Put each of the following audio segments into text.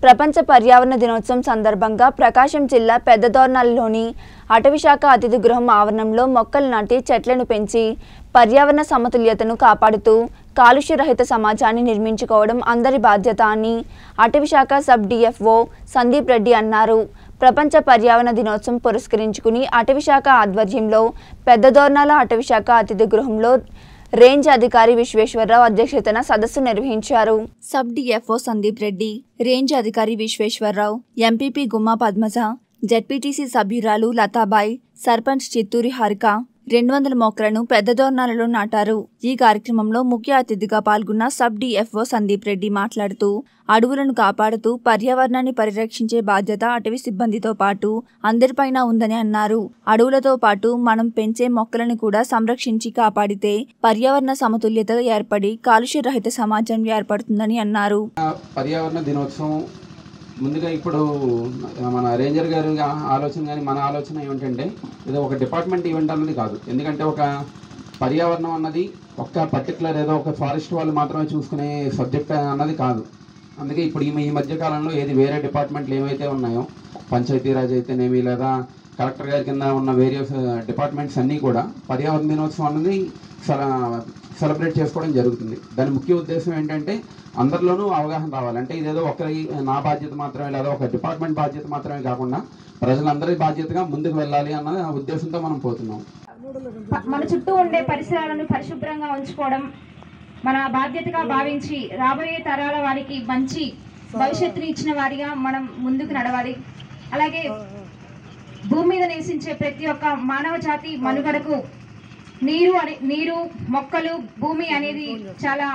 ప్రపంచ పర్యావరణ దినోత్సవం సందర్భంగా ప్రకాశం జిల్లా పెద్దదోర్నాలలోని అటవీశాఖ అతిథి గృహం ఆవరణంలో మొక్కలు నాటి చెట్లను పెంచి పర్యావరణ సమతుల్యతను కాపాడుతూ కాలుష్య రహిత సమాజాన్ని నిర్మించుకోవడం అందరి బాధ్యత అని అటవీశాఖ సబ్ డిఎఫ్ఓ సందీప్ రెడ్డి అన్నారు ప్రపంచ పర్యావరణ దినోత్సవం పురస్కరించుకుని అటవీశాఖ ఆధ్వర్యంలో పెద్దదోర్నాల అటవీశాఖ అతిథి గృహంలో రేంజ్ అధికారి విశ్వేశ్వరరావు అధ్యక్షతన సదస్సు నిర్వహించారు sub DFO Sandeep Reddy range అధికారి విశ్వేశ్వరరావు ఎంపీపీ గుమ్మా పద్మజ జెడ్పీటీసీ సభ్యురాలు లతాబాయ్ సర్పంచ్ చిత్తూరి హారిక రెండు వందల మొక్కలను పెద్దదోర్నాలలో నాటారు ఈ కార్యక్రమంలో ముఖ్య అతిథిగా పాల్గొన్న సబ్ డిఎఫ్ఓ సందీప్ రెడ్డి మాట్లాడుతూ అడవులను కాపాడుతూ పర్యావరణాన్ని పరిరక్షించే బాధ్యత అటవీ సిబ్బందితో పాటు అందరిపైన ఉందని అన్నారు అడవులతో పాటు మనం పెంచే మొక్కలను కూడా సంరక్షించి కాపాడితే పర్యావరణ సమతుల్యత ఏర్పడి కాలుష్య రహిత సమాజం ఏర్పడుతుందని అన్నారు పర్యావరణ దినోత్సవం ముందుగా ఇప్పుడు మన రేంజర్ గారు ఆలోచన కానీ మన ఆలోచన ఏమిటంటే ఇది ఒక డిపార్ట్మెంట్ ఈవెంట్ అన్నది కాదు ఎందుకంటే ఒక పర్యావరణం అన్నది ఒక్క పర్టికులర్ ఏదో ఒక ఫారెస్ట్ వాళ్ళు మాత్రమే చూసుకునే సబ్జెక్ట్ అన్నది కాదు అందుకే ఇప్పుడు ఈ ఈ మధ్య కాలంలో ఏది వేరే డిపార్ట్మెంట్లు ఏవైతే ఉన్నాయో పంచాయతీరాజ్ అయితేనేమి లేదా కలెక్టర్ గారి కింద ఉన్న వేరియస్ డిపార్ట్మెంట్స్ అన్నీ కూడా పర్యావరణ దినోత్సవం అనేది సెలబ్రేట్ చేసుకోవడం జరుగుతుంది దాని ముఖ్య ఉద్దేశం ఏంటంటే అందరిలోనూ అవగాహన రావాలి అంటే ఇదేదో ఒకరి నా బాధ్యత మాత్రమే లేదా ఒక డిపార్ట్మెంట్ బాధ్యత మాత్రమే కాకుండా ప్రజలందరి బాధ్యతగా ముందుకు వెళ్ళాలి అన్న ఉద్దేశంతో మనం పోతున్నాం ప- మన చుట్టూ ఉండే పరిసరాలను పరిశుభ్రంగా ఉంచుకోవడం మన బాధ్యతగా భావించి రాబోయే తరాల వారికి మంచి భవిష్యత్తుని ఇచ్చిన వారిగా మనం ముందుకు నడవాలి అలాగే భూమి మీద నివసించే ప్రతి ఒక్క మానవ జాతి మనుగడకు నీరు అనే నీరు మొక్కలు భూమి అనేది చాలా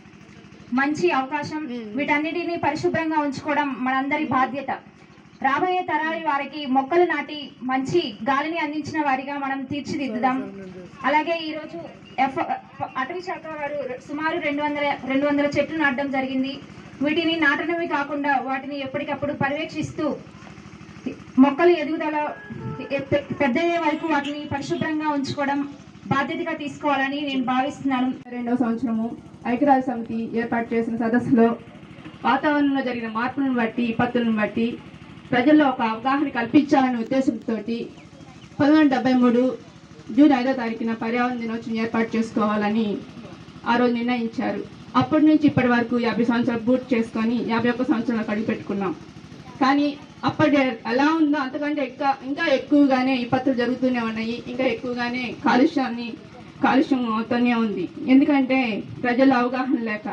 మంచి అవకాశం వీటన్నిటిని పరిశుభ్రంగా ఉంచుకోవడం మనందరి బాధ్యత రాబోయే తరాల వారికి మొక్కలు నాటి మంచి గాలిని అందించిన వారిగా మనం తీర్చిదిద్దుదాం అలాగే ఈరోజు ఎఫ్ అటవీ శాఖ వారు సుమారు రెండు వందల రెండు వందల చెట్లు నాటడం జరిగింది వీటిని నాటడమే కాకుండా వాటిని ఎప్పటికప్పుడు పర్యవేక్షిస్తూ మొక్కలు ఎదుగుదల ఎ- పె- పెద్దయ్యే వరకు వాటిని పరిశుభ్రంగా ఉంచుకోవడం బాధ్యతగా తీసుకోవాలని నేను భావిస్తున్నాను రెండవ సంవత్సరము ఐక్యరాజ్య సమితి ఏర్పాటు చేసిన సదస్సులో వాతావరణంలో జరిగిన మార్పులను బట్టి విపత్తులను బట్టి ప్రజల్లో ఒక అవగాహన కల్పించాలనే ఉద్దేశంతో పంతొమ్మిది వందల డెబ్బై మూడు జూన్ ఐదో తారీఖున పర్యావరణ దినోత్సవం ఏర్పాటు చేసుకోవాలని ఆ రోజు నిర్ణయించారు అప్పటి నుంచి ఇప్పటి వరకు యాభై సంవత్సరాలు పూర్తి చేసుకొని యాభై ఒక్క సంవత్సరాలకు అడుగు పెట్టుకున్నాం కానీ అప్పటి ఎలా ఉందో అంతకంటే ఇంకా ఇంకా ఎక్కువగానే విపత్తులు జరుగుతూనే ఉన్నాయి ఇంకా ఎక్కువగానే కాలుష్యాన్ని కాలుష్యం అవుతూనే ఉంది ఎందుకంటే ప్రజల అవగాహన లేక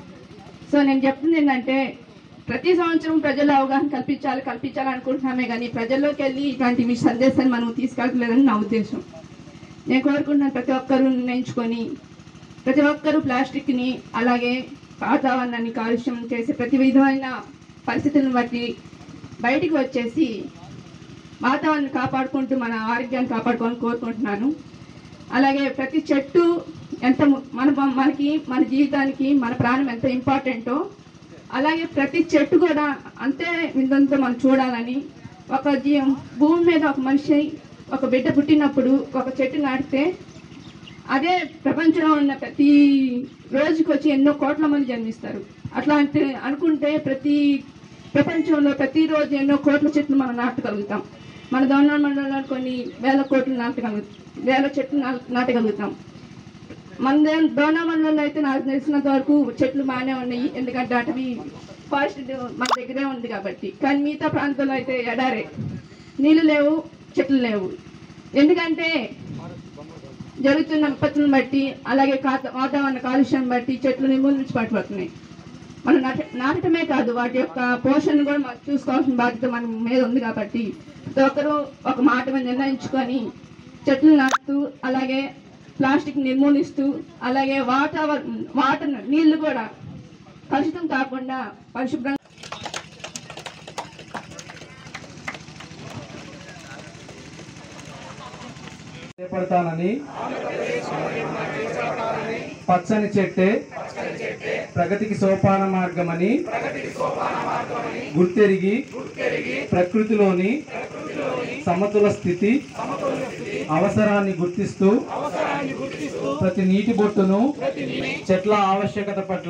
సో నేను చెప్తుంది ఏంటంటే ప్రతి సంవత్సరం ప్రజల అవగాహన కల్పించాలి కల్పించాలి అనుకుంటున్నామే కానీ ప్రజల్లోకి వెళ్ళి ఇట్లాంటి మీ సందేశాన్ని మనం తీసుకెళ్ళలేదని నా ఉద్దేశం నేను కోరుకుంటున్నాను ప్రతి ఒక్కరూ నిర్ణయించుకొని ప్రతి ఒక్కరూ ప్లాస్టిక్ని అలాగే వాతావరణాన్ని కాలుష్యం చేసే ప్రతి విధమైన పరిస్థితులను బట్టి బయటికి వచ్చేసి వాతావరణాన్ని కాపాడుకుంటూ మన ఆరోగ్యాన్ని కాపాడుకోవాలని కోరుకుంటున్నాను అలాగే ప్రతి చెట్టు ఎంత ము- మన మనకి మన జీవితానికి మన ప్రాణం ఎంత ఇంపార్టెంటో అలాగే ప్రతి చెట్టు కూడా అంతే విందంతో మనం చూడాలని ఒక జీ భూమి మీద ఒక మనిషి ఒక బిడ్డ పుట్టినప్పుడు ఒక చెట్టు నాటితే అదే ప్రపంచంలో ఉన్న ప్రతి రోజుకి వచ్చి ఎన్నో కోట్ల మంది జన్మిస్తారు అట్లాంటి అనుకుంటే ప్రతి ప్రపంచంలో ప్రతిరోజు ఎన్నో కోట్ల చెట్లు మనం నాటగలుగుతాం మన దోన మండలంలో కొన్ని వేల కోట్లు నాటగలుగుతాం వేల చెట్లు నా- నాటగలుగుతాం మన దే- దోనా మండలంలో అయితే నాకు తెలిసినంత వరకు చెట్లు బాగానే ఉన్నాయి ఎందుకంటే అటవీ ఫారెస్ట్ మన దగ్గరే ఉంది కాబట్టి కానీ మిగతా ప్రాంతాల్లో అయితే ఎడారే నీళ్ళు లేవు చెట్లు లేవు ఎందుకంటే జరుగుతున్న విపత్తులను బట్టి అలాగే కాత- వాతావరణ కాలుష్యం బట్టి చెట్లు నిర్మూలించి పడిపోతున్నాయి మనం నాట నాటటమే కాదు వాటి యొక్క పోషణ కూడా మనం చూసుకోవాల్సిన బాధ్యత మన మీద ఉంది కాబట్టి ప్రతి ఒక్కరూ ఒక మాట మీద నిర్ణయించుకొని చెట్లు నాటుతూ అలాగే ప్లాస్టిక్ నిర్మూలిస్తూ అలాగే వాతావరణ వాటర్ నీళ్లు కూడా కలుషితం కాకుండా పరిశుభ్రంగా చేపడతానని పచ్చని చెట్టే ప్రగతికి సోపాన మార్గమని గుర్తెరిగి ప్రకృతిలోని సమతుల స్థితి అవసరాన్ని గుర్తిస్తూ ప్రతి నీటి బొట్టును చెట్ల ఆవశ్యకత పట్ల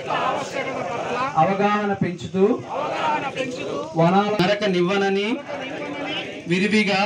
అవగాహన పెంచుతూ వనాల నరక నివ్వనని విరివిగా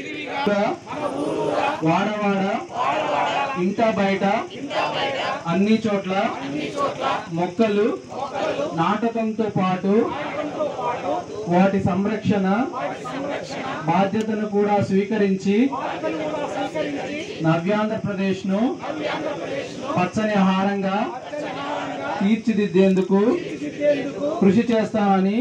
వాడవాడ ఇంట బయట అన్ని చోట్ల మొక్కలు నాటకంతో పాటు వాటి సంరక్షణ బాధ్యతను కూడా స్వీకరించి నవ్యాంధ్రప్రదేశ్ ను పచ్చని ఆహారంగా తీర్చిదిద్దేందుకు కృషి చేస్తానని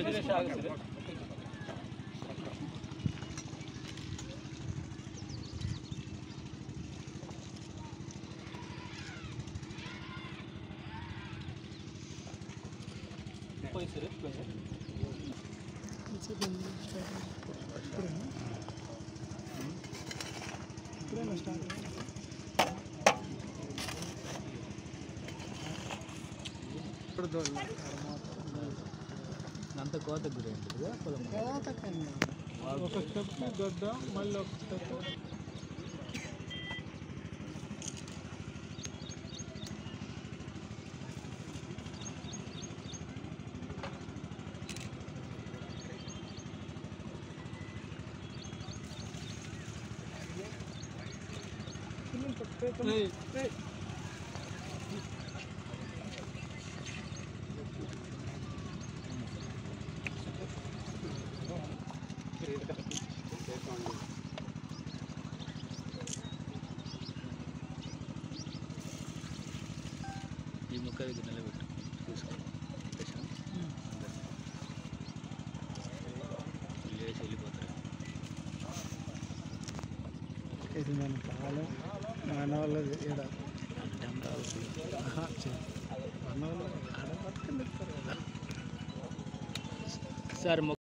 ఈ ముక్క ఇది నిలబెట్టు తీసుకో లేచి వెళ్ళిపోతారు ఇది మన పాలు మన వాళ్ళది ఈడ అడ్డం రావు ఆహా, చె- మన వాళ్ళు ఆడ పట్టుకొని తింటారు కదా. సార్ మొక్క